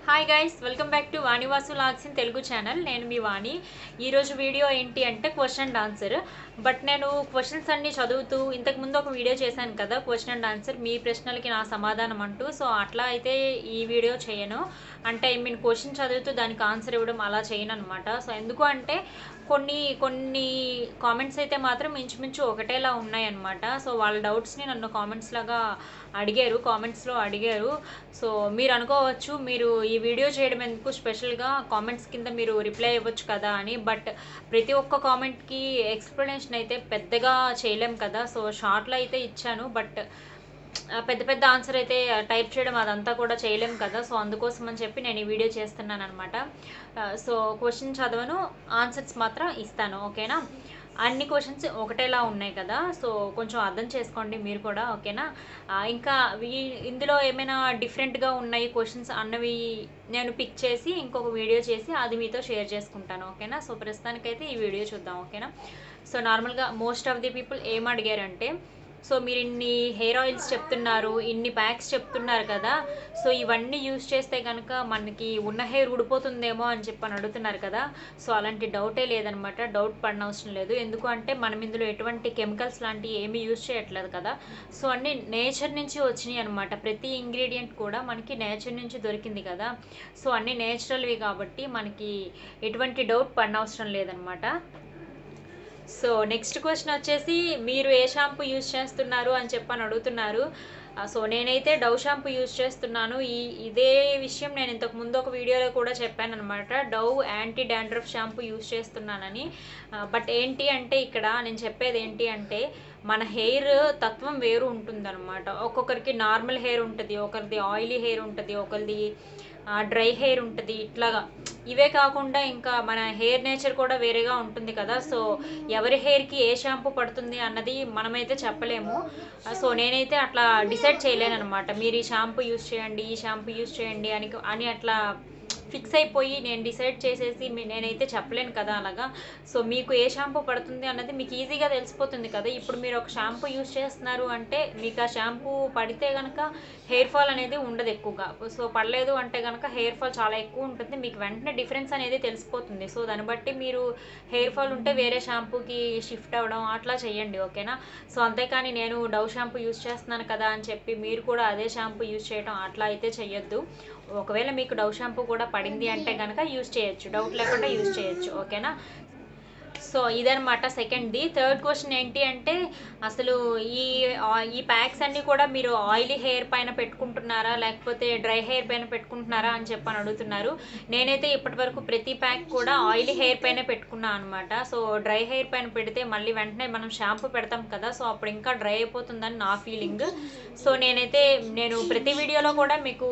hi guys welcome back to Vanivasu vlogs in Telugu channel నేను మీ వాణి ఈరోజు వీడియో ఏంటి అంటే క్వశ్చన్ అండ్ ఆన్సర్ బట్ నేను క్వశ్చన్స్ అన్ని చదువుతూ ఇంతకు ముందు ఒక వీడియో చేశాను కదా క్వశ్చన్ అండ్ ఆన్సర్ మీ ప్రశ్నలకి నా సమాధానం అంటూ సో అట్లా అయితే ఈ వీడియో చేయను అంటే ఐ మీన్ క్వశ్చన్ చదువుతూ దానికి ఆన్సర్ ఇవ్వడం అలా చేయను అనమాట సో ఎందుకు అంటే కొన్ని కొన్ని కామెంట్స్ అయితే మాత్రం ఇంచుమించు ఒకటేలా ఉన్నాయన్నమాట సో వాళ్ళ డౌట్స్ని నన్ను కామెంట్స్ లాగా అడిగారు కామెంట్స్లో అడిగారు సో మీరు అనుకోవచ్చు మీరు ఈ వీడియో చేయడం ఎందుకు స్పెషల్గా కామెంట్స్ కింద మీరు రిప్లై ఇవ్వచ్చు కదా అని బట్ ప్రతి ఒక్క కామెంట్కి ఎక్స్ప్లెనేషన్ అయితే పెద్దగా చేయలేం కదా సో షార్ట్లో అయితే ఇచ్చాను బట్ ఆ, పెద్ద పెద్ద ఆన్సర్ అయితే టైప్ చేయడం అదంతా కూడా చేయలేం కదా సో అందుకోసం అని చెప్పి నేను ఈ వీడియో చేస్తున్నాను అనమాట సో క్వశ్చన్ చదవను ఆన్సర్స్ మాత్రం ఇస్తాను ఓకేనా అన్ని క్వశ్చన్స్ ఒకటేలా ఉన్నాయి కదా సో కొంచెం అర్థం చేసుకోండి మీరు కూడా ఓకేనా ఆ, ఇంకా వీ- ఇందులో ఏమైనా డిఫరెంట్గా ఉన్నాయి క్వశ్చన్స్ అన్నవి నేను పిక్ చేసి ఇంకొక వీడియో చేసి అది మీతో షేర్ చేసుకుంటాను ఓకేనా సో ప్రస్తుతానికైతే ఈ వీడియో చూద్దాం ఓకేనా సో నార్మల్గా మోస్ట్ ఆఫ్ ది పీపుల్ ఏం అడిగారంటే సో మీరు ఇన్ని హెయిర్ ఆయిల్స్ చెప్తున్నారు ఇన్ని ప్యాక్స్ చెప్తున్నారు కదా సో ఇవన్నీ యూస్ చేస్తే కనుక మనకి ఉన్న హెయిర్ ఊడిపోతుందేమో అని చెప్పి అని అడుగుతున్నారు కదా సో అలాంటి డౌటే లేదనమాట డౌట్ పడిన అవసరం లేదు ఎందుకు అంటే మనం ఇందులో ఎటువంటి కెమికల్స్ లాంటివి ఏమీ యూజ్ చేయట్లేదు కదా సో అన్నీ నేచర్ నుంచి వచ్చినాయి అనమాట ప్రతి ఇంగ్రీడియంట్ కూడా మనకి నేచర్ నుంచి దొరికింది కదా సో అన్నీ నేచురల్వి కాబట్టి మనకి ఎటువంటి డౌట్ పడిన అవసరం లేదనమాట సో నెక్స్ట్ క్వశ్చన్ వచ్చేసి మీరు ఏ షాంపూ యూజ్ చేస్తున్నారు అని చెప్పని అడుగుతున్నారు ఆ, సో నేనైతే డవ్ షాంపూ యూజ్ చేస్తున్నాను ఈ ఇదే విషయం నేను ఇంతకు ముందు ఒక వీడియోలో కూడా చెప్పాను అనమాట Dove anti dandruff shampoo use చేస్తున్నానని ఆ, బట్ ఏంటి అంటే ఇక్కడ నేను చెప్పేది ఏంటి అంటే మన హెయిర్ తత్వం వేరు ఉంటుందన్నమాట ఒక్కొక్కరికి నార్మల్ హెయిర్ ఉంటుంది ఒకరిది ఆయిలీ హెయిర్ ఉంటుంది ఒకరిది డ్రై హెయిర్ ఉంటుంది ఇట్లాగా ఇవే కాకుండా ఇంకా మన హెయిర్ నేచర్ కూడా వేరేగా ఉంటుంది కదా సో ఎవరి హెయిర్కి ఏ షాంపూ పడుతుంది అన్నది మనమైతే చెప్పలేము సో నేనైతే అట్లా డిసైడ్ చేయలేను అనమాట మీరు ఈ షాంపూ యూస్ చేయండి ఈ షాంపూ యూస్ చేయండి అని అని అట్లా ఫిక్స్ అయిపోయి నేను డిసైడ్ చేసేసి మీ- నేనైతే చెప్పలేను కదా అలాగా సో మీకు ఏ షాంపూ పడుతుంది అన్నది మీకు ఈజీగా తెలిసిపోతుంది కదా ఇప్పుడు మీరు ఒక షాంపూ యూస్ చేస్తున్నారు అంటే మీకు ఆ షాంపూ పడితే కనుక హెయిర్ ఫాల్ అనేది ఉండదు ఎక్కువగా సో పడలేదు అంటే కనుక హెయిర్ ఫాల్ చాలా ఎక్కువ ఉంటుంది మీకు వెంటనే డిఫరెన్స్ అనేది తెలిసిపోతుంది సో దాన్ని బట్టి మీరు హెయిర్ ఫాల్ ఉంటే వేరే షాంపూకి షిఫ్ట్ అవ్వడం అట్లా చేయండి ఓకేనా సో అంతేకాని నేను డవ్ షాంపూ యూస్ చేస్తున్నాను కదా అని చెప్పి మీరు కూడా అదే షాంపూ యూస్ చేయడం అట్లా అయితే చెయ్యొద్దు ఒకవేళ మీకు డవ్ షాంపూ కూడా పడింది అంటే కనుక యూస్ చేయొచ్చు డౌట్ లేకుండా యూస్ చేయొచ్చు ఓకేనా సో ఇదనమాట సెకండ్ది థర్డ్ క్వశ్చన్ ఏంటి అంటే అసలు ఈ ఆ- ఈ ప్యాక్స్ అన్నీ కూడా మీరు ఆయిలీ హెయిర్ పైన పెట్టుకుంటున్నారా లేకపోతే డ్రై హెయిర్ పైన పెట్టుకుంటున్నారా అని చెప్పని అడుగుతున్నారు నేనైతే ఇప్పటి వరకు ప్రతి ప్యాక్ కూడా ఆయిలీ హెయిర్ పైన పెట్టుకున్నాను అనమాట సో డ్రై హెయిర్ పైన పెడితే మళ్ళీ వెంటనే మనం షాంపూ పెడతాం కదా సో అప్పుడు ఇంకా డ్రై అయిపోతుందని నా ఫీలింగ్ సో నేనైతే నేను ప్రతి వీడియోలో కూడా మీకు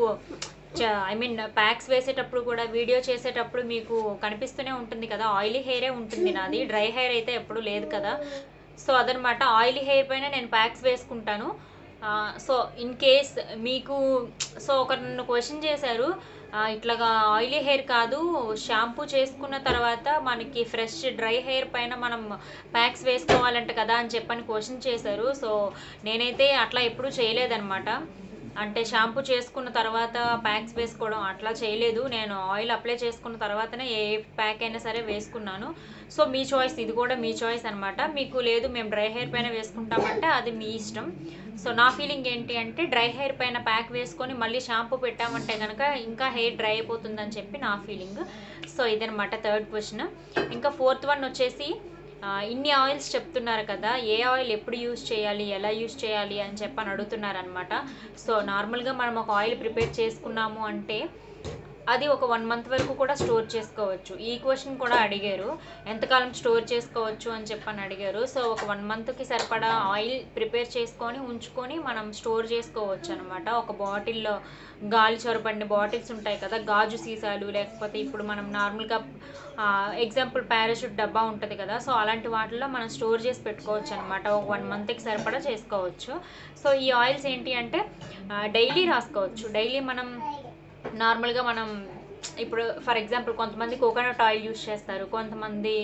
ఐ మీన్ ప్యాక్స్ వేసేటప్పుడు కూడా వీడియో చేసేటప్పుడు మీకు కనిపిస్తూనే ఉంటుంది కదా ఆయిలీ హెయిరే ఉంటుంది నాది డ్రై హెయిర్ అయితే ఎప్పుడు లేదు కదా సో అదనమాట ఆయిలీ హెయిర్ పైన నేను ప్యాక్స్ వేసుకుంటాను ఆ, సో ఇన్ కేస్ మీకు సో ఒకరు నన్ను క్వశ్చన్ చేశారు ఆ, ఇట్లాగా ఆయిలీ హెయిర్ కాదు షాంపూ చేసుకున్న తర్వాత మనకి ఫ్రెష్ డ్రై హెయిర్ పైన మనం ప్యాక్స్ వేసుకోవాలంట కదా అని చెప్పని క్వశ్చన్ చేశారు సో నేనైతే అట్లా ఎప్పుడూ చేయలేదన్నమాట అంటే షాంపూ చేసుకున్న తర్వాత ప్యాక్స్ వేసుకోవడం అట్లా చేయలేదు నేను ఆయిల్ అప్లై చేసుకున్న తర్వాతనే ఏ ప్యాక్ అయినా సరే వేసుకున్నాను సో మీ చాయిస్ ఇది కూడా మీ చాయిస్ అనమాట మీకు లేదు మేము డ్రై హెయిర్ పైన వేసుకుంటామంటే అది మీ ఇష్టం సో నా ఫీలింగ్ ఏంటి అంటే డ్రై హెయిర్ పైన ప్యాక్ వేసుకొని మళ్ళీ షాంపూ పెట్టామంటే కనుక ఇంకా హెయిర్ డ్రై అయిపోతుందని చెప్పి నా ఫీలింగ్ సో ఇదనమాట థర్డ్ క్వశ్చన్ ఇంకా ఫోర్త్ వన్ వచ్చేసి ఆ, ఇన్ని ఆయిల్స్ చెప్తున్నారు కదా ఏ ఆయిల్ ఎప్పుడు యూస్ చేయాలి ఎలా యూస్ చేయాలి అని చెప్పని అడుగుతున్నారు అనమాట సో నార్మల్గా మనం ఒక ఆయిల్ ప్రిపేర్ చేసుకున్నాము అంటే అది ఒక వన్ మంత్ వరకు కూడా స్టోర్ చేసుకోవచ్చు ఈ క్వశ్చన్ కూడా అడిగారు ఎంతకాలం స్టోర్ చేసుకోవచ్చు అని చెప్పని అడిగారు సో ఒక వన్ మంత్కి సరిపడా ఆయిల్ ప్రిపేర్ చేసుకొని ఉంచుకొని మనం స్టోర్ చేసుకోవచ్చు అనమాట ఒక బాటిల్లో గాలి చొరబడిన బాటిల్స్ ఉంటాయి కదా గాజు సీసాలు లేకపోతే ఇప్పుడు మనం నార్మల్గా ఎగ్జాంపుల్ పారాషూట్ డబ్బా ఉంటుంది కదా సో అలాంటి వాటిల్లో మనం స్టోర్ చేసి పెట్టుకోవచ్చు అనమాట ఒక వన్ మంత్కి సరిపడా చేసుకోవచ్చు సో ఈ ఆయిల్స్ ఏంటి అంటే డైలీ రాసుకోవచ్చు డైలీ మనం నార్మల్గా మనం ఇప్పుడు ఫర్ ఎగ్జాంపుల్ కొంతమంది కోకోనట్ ఆయిల్ యూస్ చేస్తారు కొంతమంది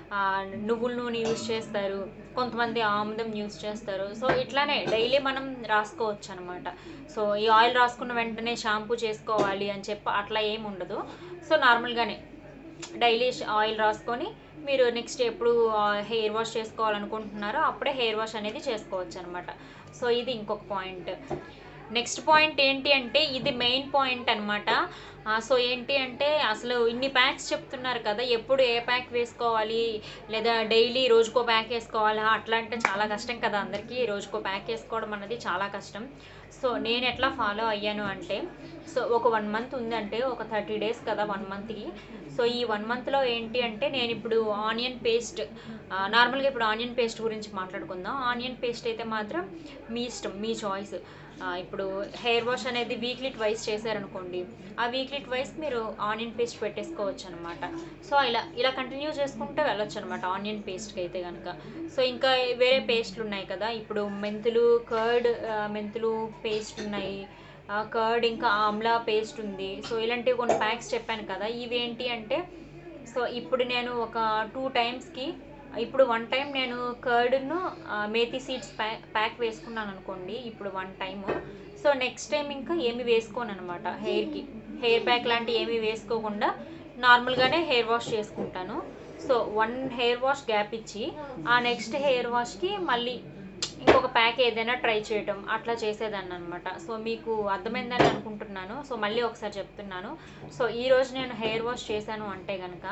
ఆ, నువ్వుల నూనె యూస్ చేస్తారు కొంతమంది ఆముదం యూస్ చేస్తారు సో ఇట్లానే డైలీ మనం రాసుకోవచ్చు అనమాట సో ఈ ఆయిల్ రాసుకున్న వెంటనే షాంపూ చేసుకోవాలి అని చెప్పి అట్లా ఏమి ఉండదు సో నార్మల్గానే డైలీ ఆయిల్ రాసుకొని మీరు నెక్స్ట్ ఎప్పుడు హెయిర్ వాష్ చేసుకోవాలనుకుంటున్నారో అప్పుడే హెయిర్ వాష్ అనేది చేసుకోవచ్చు అనమాట సో ఇది ఇంకొక పాయింట్ నెక్స్ట్ పాయింట్ ఏంటి అంటే ఇది మెయిన్ పాయింట్ అనమాట సో ఏంటి అంటే అసలు ఇన్ని ప్యాక్స్ చెప్తున్నారు కదా ఎప్పుడు ఏ ప్యాక్ వేసుకోవాలి లేదా డైలీ రోజుకో ప్యాక్ వేసుకోవాలా అట్లా అంటే చాలా కష్టం కదా అందరికీ రోజుకో ప్యాక్ వేసుకోవడం అన్నది చాలా కష్టం సో నేను ఎట్లా ఫాలో అయ్యాను అంటే సో ఒక వన్ మంత్ ఉందంటే ఒక థర్టీ డేస్ కదా వన్ మంత్కి సో ఈ వన్ మంత్లో ఏంటి అంటే నేను ఇప్పుడు ఆనియన్ పేస్ట్ నార్మల్గా ఇప్పుడు ఆనియన్ పేస్ట్ గురించి మాట్లాడుకుందాం ఆనియన్ పేస్ట్ అయితే మాత్రం మీ ఇష్టం మీ చాయిస్ ఇప్పుడు హెయిర్ వాష్ అనేది వీక్లీ ట్వైస్ చేశారనుకోండి ఆ వీక్లీ ట్వైస్ మీరు ఆనియన్ పేస్ట్ పెట్టేసుకోవచ్చు అనమాట సో ఇలా ఇలా కంటిన్యూ చేసుకుంటే వెళ్ళొచ్చు అనమాట ఆనియన్ పేస్ట్కి అయితే కనుక సో ఇంకా వేరే పేస్ట్లు ఉన్నాయి కదా ఇప్పుడు మెంతులు కర్డ్ మెంతులు పేస్ట్ ఉన్నాయి కర్డ్ ఇంకా ఆమ్లా పేస్ట్ ఉంది సో ఇలాంటివి కొన్ని ప్యాక్స్ చెప్పాను కదా ఇవి ఏంటి అంటే సో ఇప్పుడు నేను ఒక టూ టైమ్స్కి ఇప్పుడు వన్ టైం నేను కర్డ్ను మేతి సీడ్స్ ప్యాక్ ప్యాక్ వేసుకున్నాను అనుకోండి ఇప్పుడు one time so next time ఇంకా ఏమి వేసుకోను అనమాట హెయిర్కి హెయిర్ ప్యాక్ లాంటివి ఏమీ వేసుకోకుండా నార్మల్గానే హెయిర్ వాష్ చేసుకుంటాను so one hair wash gap ఇచ్చి ఆ నెక్స్ట్ హెయిర్ వాష్కి మళ్ళీ ఇంకొక ప్యాక్ ఏదైనా ట్రై చేయటం అట్లా చేసేదాన్ని అనమాట సో మీకు అర్థమైందని అనుకుంటున్నాను సో మళ్ళీ ఒకసారి చెప్తున్నాను సో ఈ రోజు నేను హెయిర్ వాష్ చేశాను అంటే కనుక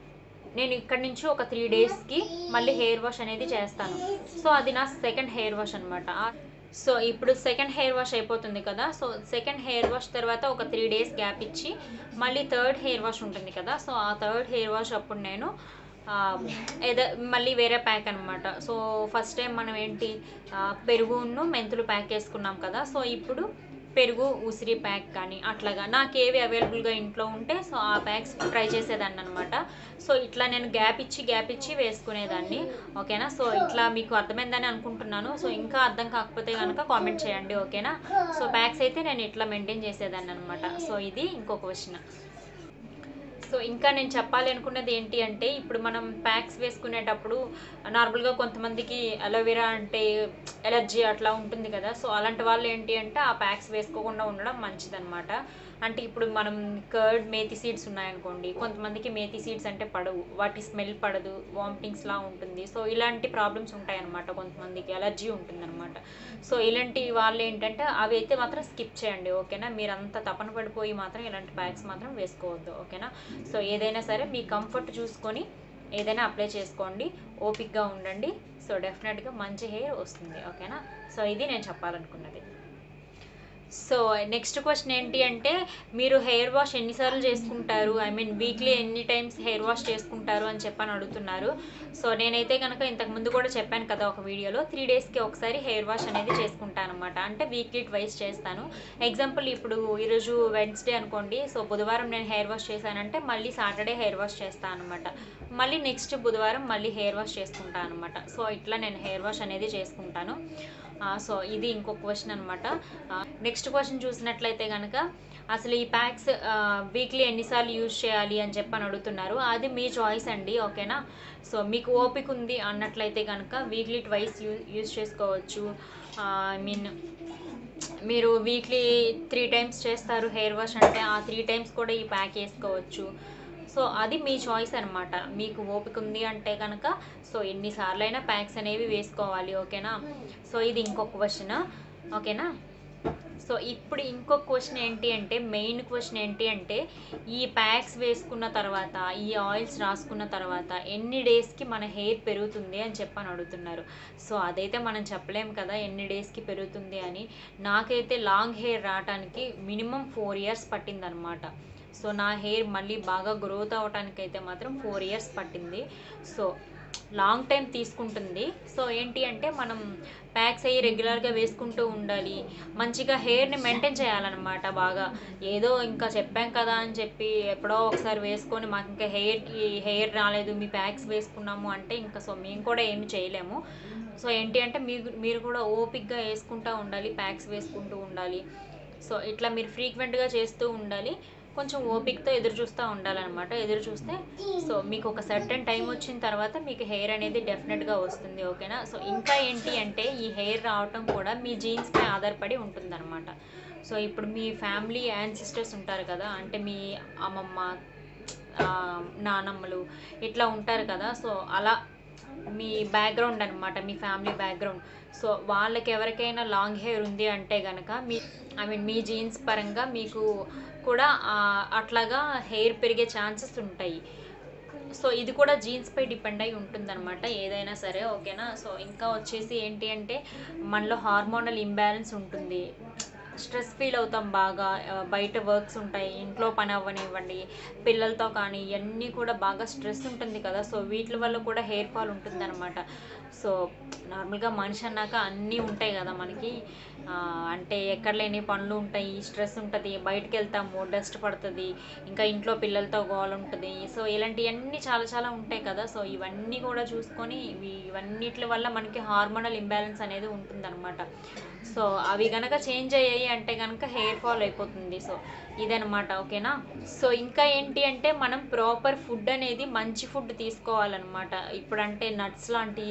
నేను ఇక్కడ నుంచి ఒక త్రీ డేస్కి మళ్ళీ హెయిర్ వాష్ అనేది చేస్తాను సో అది నా సెకండ్ హెయిర్ వాష్ అనమాట సో ఇప్పుడు సెకండ్ హెయిర్ వాష్ అయిపోతుంది కదా సో సెకండ్ హెయిర్ వాష్ తర్వాత ఒక త్రీ డేస్ గ్యాప్ ఇచ్చి మళ్ళీ థర్డ్ హెయిర్ వాష్ ఉంటుంది కదా సో ఆ థర్డ్ హెయిర్ వాష్ అప్పుడు నేను ఆ, ఏదో మళ్ళీ వేరే ప్యాక్ అనమాట సో ఫస్ట్ టైం మనం ఏంటి ఆ, పెరుగును మెంతులు ప్యాక్ వేసుకున్నాం కదా సో ఇప్పుడు పెరుగు ఉసిరి ప్యాక్ కానీ అట్లాగా నాకు ఏవి అవైలబుల్గా ఇంట్లో ఉంటే సో ఆ ప్యాక్స్ ట్రై చేసేదాన్ని అనమాట సో ఇట్లా నేను గ్యాప్ ఇచ్చి గ్యాప్ ఇచ్చి వేసుకునేదాన్ని ఓకేనా సో ఇట్లా మీకు అర్థమైందని అనుకుంటున్నాను సో ఇంకా అర్థం కాకపోతే కనుక కామెంట్ చేయండి ఓకేనా సో ప్యాక్స్ అయితే నేను ఇట్లా మెయింటైన్ చేసేదాన్ని అనమాట సో ఇది ఇంకొక క్వశ్చన్ సో ఇంకా నేను చెప్పాలి అనుకున్నది ఏంటి అంటే ఇప్పుడు మనం ప్యాక్స్ వేసుకునేటప్పుడు నార్మల్గా కొంతమందికి అలోవెరా అంటే ఎలర్జీ అట్లా ఉంటుంది కదా సో అలాంటి వాళ్ళు ఏంటి అంటే ఆ ప్యాక్స్ వేసుకోకుండా ఉండడం మంచిదన్నమాట అంటే ఇప్పుడు మనం కర్డ్ మేతి సీడ్స్ ఉన్నాయనుకోండి కొంతమందికి మేతి సీడ్స్ అంటే పడవు వాటి స్మెల్ పడదు వామిటింగ్స్ లా ఉంటుంది సో ఇలాంటి ప్రాబ్లమ్స్ ఉంటాయన్నమాట కొంతమందికి అలర్జీ ఉంటుందన్నమాట సో ఇలాంటి వాళ్ళు ఏంటంటే అవి అయితే మాత్రం స్కిప్ చేయండి ఓకేనా మీరు అంత తపన పడిపోయి మాత్రం ఇలాంటి ప్యాక్స్ మాత్రం వేసుకోవద్దు ఓకేనా సో ఏదైనా సరే మీ కంఫర్ట్ చూసుకొని ఏదైనా అప్లై చేసుకోండి ఓపిక్గా ఉండండి సో డెఫినెట్గా మంచి హెయిర్ వస్తుంది ఓకేనా సో ఇది నేను చెప్పాలనుకున్నది సో నెక్స్ట్ క్వశ్చన్ ఏంటి అంటే మీరు హెయిర్ వాష్ ఎన్నిసార్లు చేసుకుంటారు ఐ మీన్ వీక్లీ ఎన్ని టైమ్స్ హెయిర్ వాష్ చేసుకుంటారు అని చెప్పని అడుగుతున్నారు సో నేనైతే కనుక ఇంతకు ముందు కూడా చెప్పాను కదా ఒక వీడియోలో త్రీ డేస్కి ఒకసారి హెయిర్ వాష్ అనేది చేసుకుంటాను అనమాట అంటే వీక్లీ ట్వైస్ చేస్తాను ఎగ్జాంపుల్ ఇప్పుడు ఈరోజు వెన్స్డే అనుకోండి సో బుధవారం నేను హెయిర్ వాష్ చేశానంటే మళ్ళీ సాటర్డే హెయిర్ వాష్ చేస్తాను అనమాట మళ్ళీ నెక్స్ట్ బుధవారం మళ్ళీ హెయిర్ వాష్ చేసుకుంటాను అనమాట సో ఇట్లా నేను హెయిర్ వాష్ అనేది చేసుకుంటాను ఆ, సో ఇది ఇంకొక క్వశ్చన్ అనమాట నెక్స్ట్ క్వశ్చన్ చూసినట్లయితే కనుక అసలు ఈ ప్యాక్స్ వీక్లీ ఎన్నిసార్లు యూజ్ చేయాలి అని చెప్పని అడుగుతున్నారు అది మీ చాయిస్ అండి ఓకేనా సో మీకు ఓపిక ఉంది అన్నట్లయితే కనుక వీక్లీ ట్వైస్ యూ యూజ్ చేసుకోవచ్చు ఐ మీన్ మీరు వీక్లీ త్రీ టైమ్స్ చేస్తారు హెయిర్ వాష్ అంటే ఆ త్రీ టైమ్స్ కూడా ఈ ప్యాక్ వేసుకోవచ్చు సో అది మీ చాయిస్ అనమాట మీకు ఓపిక ఉంది అంటే కనుక సో ఎన్నిసార్లు అయినా ప్యాక్స్ అనేవి వేసుకోవాలి ఓకేనా సో ఇది ఇంకొక క్వశ్చన్ ఓకేనా సో ఇప్పుడు ఇంకొక క్వశ్చన్ ఏంటి అంటే మెయిన్ క్వశ్చన్ ఏంటి అంటే ఈ ప్యాక్స్ వేసుకున్న తర్వాత ఈ ఆయిల్స్ రాసుకున్న తర్వాత ఎన్ని డేస్కి మన హెయిర్ పెరుగుతుంది అని చెప్పని అడుగుతున్నారు సో అదైతే మనం చెప్పలేం కదా ఎన్ని డేస్కి పెరుగుతుంది అని నాకైతే లాంగ్ హెయిర్ రావడానికి మినిమం ఫోర్ ఇయర్స్ పట్టిందనమాట సో నా హెయిర్ మళ్ళీ బాగా గ్రోత్ అవ్వడానికి అయితే మాత్రం ఫోర్ ఇయర్స్ పట్టింది సో లాంగ్ టైం తీసుకుంటుంది సో ఏంటి అంటే మనం ప్యాక్స్ అయ్యి రెగ్యులర్గా వేసుకుంటూ ఉండాలి మంచిగా హెయిర్ని మెయింటైన్ చేయాలన్నమాట బాగా ఏదో ఇంకా చెప్పాం కదా అని చెప్పి ఎప్పుడో ఒకసారి వేసుకొని మాకు ఇంకా హెయిర్కి హెయిర్ రాలేదు మీ ప్యాక్స్ వేసుకున్నాము అంటే ఇంకా సో మేము కూడా ఏమి చేయలేము సో ఏంటి అంటే మీరు మీరు కూడా ఓపిక్గా వేసుకుంటూ ఉండాలి ప్యాక్స్ వేసుకుంటూ ఉండాలి సో ఇట్లా మీరు ఫ్రీక్వెంట్గా చేస్తూ ఉండాలి కొంచెం ఓపికతో ఎదురు చూస్తూ ఉండాలన్నమాట ఎదురు చూస్తే సో మీకు ఒక సర్టెన్ టైం వచ్చిన తర్వాత మీకు హెయిర్ అనేది డెఫినెట్గా వస్తుంది ఓకేనా సో ఇంకా ఏంటి అంటే ఈ హెయిర్ రావటం కూడా మీ జీన్స్పై ఆధారపడి ఉంటుందన్నమాట సో ఇప్పుడు మీ ఫ్యామిలీ అండ్ సిస్టర్స్ ఉంటారు కదా అంటే మీ అమ్మమ్మ ఆ, నానమ్మలు ఇట్లా ఉంటారు కదా సో అలా మీ బ్యాక్గ్రౌండ్ అనమాట మీ ఫ్యామిలీ బ్యాక్గ్రౌండ్ సో వాళ్ళకి ఎవరికైనా లాంగ్ హెయిర్ ఉంది అంటే కనుక మీ ఐ మీన్ మీ జీన్స్ పరంగా మీకు కూడా ఆ, అట్లాగా హెయిర్ పెరిగే ఛాన్సెస్ ఉంటాయి సో ఇది కూడా జీన్స్పై డిపెండ్ అయి ఉంటుందన్నమాట ఏదైనా సరే ఓకేనా సో ఇంకా వచ్చేసి ఏంటి అంటే మనలో హార్మోనల్ ఇంబ్యాలెన్స్ ఉంటుంది స్ట్రెస్ ఫీల్ అవుతాం బాగా ఆ, బయట వర్క్స్ ఉంటాయి ఇంట్లో పని అవ్వనివ్వండి పిల్లలతో కానీ ఇవన్నీ కూడా బాగా స్ట్రెస్ ఉంటుంది కదా సో వీటి వల్ల కూడా హెయిర్ ఫాల్ ఉంటుందన్నమాట సో నార్మల్గా మనిషి అన్నాక అన్నీ ఉంటాయి కదా మనకి ఆ, అంటే ఎక్కడ లేని పనులు ఉంటాయి స్ట్రెస్ ఉంటుంది బయటకు వెళ్తాము డస్ట్ పడుతుంది ఇంకా ఇంట్లో పిల్లలతో గోల ఉంటుంది సో ఇలాంటివన్నీ చాలా చాలా ఉంటాయి కదా సో ఇవన్నీ కూడా చూసుకొని ఇవి ఇవన్నిటి వల్ల మనకి హార్మోనల్ ఇంబ్యాలెన్స్ అనేది ఉంటుందన్నమాట సో అవి గనక చేంజ్ అయ్యాయి అంటే కనుక హెయిర్ ఫాల్ అయిపోతుంది సో ఇదనమాట ఓకేనా సో ఇంకా ఏంటి అంటే మనం ప్రాపర్ ఫుడ్ అనేది మంచి ఫుడ్ తీసుకోవాలన్నమాట ఇప్పుడంటే నట్స్ లాంటి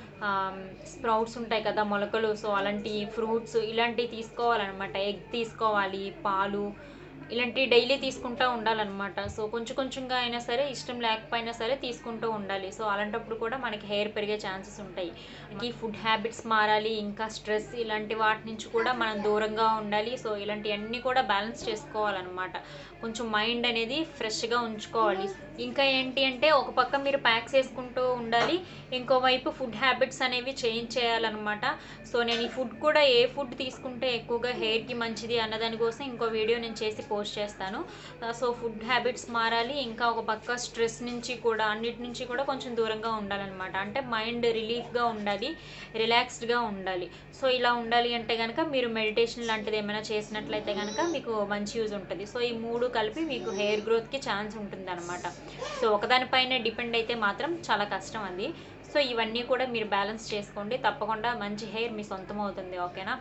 స్ప్రౌట్స్ ఉంటాయి కదా మొలకలు సో అలాంటి ఫ్రూట్స్ ఇలాంటివి తీసుకోవాలన్నమాట ఎగ్ తీసుకోవాలి పాలు ఇలాంటివి డైలీ తీసుకుంటూ ఉండాలన్నమాట సో కొంచెం కొంచెంగా అయినా సరే ఇష్టం లేకపోయినా సరే తీసుకుంటూ ఉండాలి సో అలాంటప్పుడు కూడా మనకి హెయిర్ పెరిగే ఛాన్సెస్ ఉంటాయి ఈ ఫుడ్ హ్యాబిట్స్ మారాలి ఇంకా స్ట్రెస్ ఇలాంటి వాటి నుంచి కూడా మనం దూరంగా ఉండాలి సో ఇలాంటివన్నీ కూడా బ్యాలెన్స్ చేసుకోవాలన్నమాట కొంచెం మైండ్ అనేది ఫ్రెష్గా ఉంచుకోవాలి ఇంకా ఏంటి అంటే ఒక పక్క మీరు ప్యాక్స్ వేసుకుంటూ ఉండాలి ఇంకోవైపు ఫుడ్ హ్యాబిట్స్ అనేవి చేంజ్ చేయాలన్నమాట సో నేను ఈ ఫుడ్ కూడా ఏ ఫుడ్ తీసుకుంటే ఎక్కువగా హెయిర్కి మంచిది అన్నదాని కోసం ఇంకో వీడియో నేను చేసి పోస్ట్ చేస్తాను ఆ, సో ఫుడ్ హ్యాబిట్స్ మారాలి ఇంకా ఒక పక్క స్ట్రెస్ నుంచి కూడా అన్నిటి నుంచి కూడా కొంచెం దూరంగా ఉండాలన్నమాట అంటే మైండ్ రిలీఫ్గా ఉండాలి రిలాక్స్డ్గా ఉండాలి సో ఇలా ఉండాలి అంటే కనుక మీరు మెడిటేషన్ లాంటిది ఏమైనా చేసినట్లయితే కనుక మీకు మంచి యూజ్ ఉంటుంది సో ఈ మూడు కలిపి మీకు హెయిర్ గ్రోత్కి ఛాన్స్ ఉంటుంది అనమాట సో ఒకదానిపైన డిపెండ్ అయితే మాత్రం చాలా కష్టం అది సో ఇవన్నీ కూడా మీరు బ్యాలెన్స్ చేసుకోండి తప్పకుండా మంచి హెయిర్ మీ సొంతం అవుతుంది ఓకేనా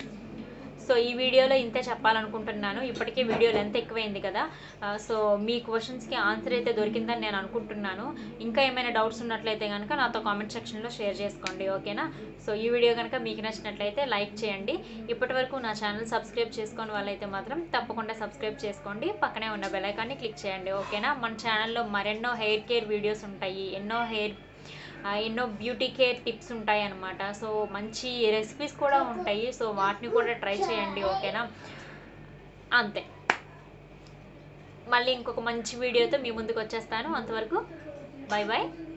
సో ఈ వీడియోలో ఇంతే చెప్పాలనుకుంటున్నాను ఇప్పటికే వీడియో లెంత్ ఎక్కువైంది కదా ఆ, సో మీ క్వశ్చన్స్కి ఆన్సర్ అయితే దొరికిందని నేను అనుకుంటున్నాను ఇంకా ఏమైనా డౌట్స్ ఉన్నట్లయితే కనుక నాతో కామెంట్ సెక్షన్లో షేర్ చేసుకోండి ఓకేనా సో ఈ వీడియో కనుక మీకు నచ్చినట్లయితే లైక్ చేయండి ఇప్పటి వరకు నా ఛానల్ సబ్స్క్రైబ్ చేసుకొని వాళ్ళైతే మాత్రం తప్పకుండా సబ్స్క్రైబ్ చేసుకోండి పక్కనే ఉన్న బెల్ ఐకాన్ని క్లిక్ చేయండి ఓకేనా మన ఛానల్లో మరెన్నో హెయిర్ కేర్ వీడియోస్ ఉంటాయి ఎన్నో హెయిర్ ఆ, ఎన్నో బ్యూటీ కేర్ టిప్స్ ఉంటాయి అన్నమాట సో మంచి రెసిపీస్ కూడా ఉంటాయి సో వాటిని కూడా ట్రై చేయండి ఓకేనా అంతే మళ్ళీ ఇంకొక మంచి వీడియోతో మీ ముందుకు వచ్చేస్తాను అంతవరకు బాయ్ బాయ్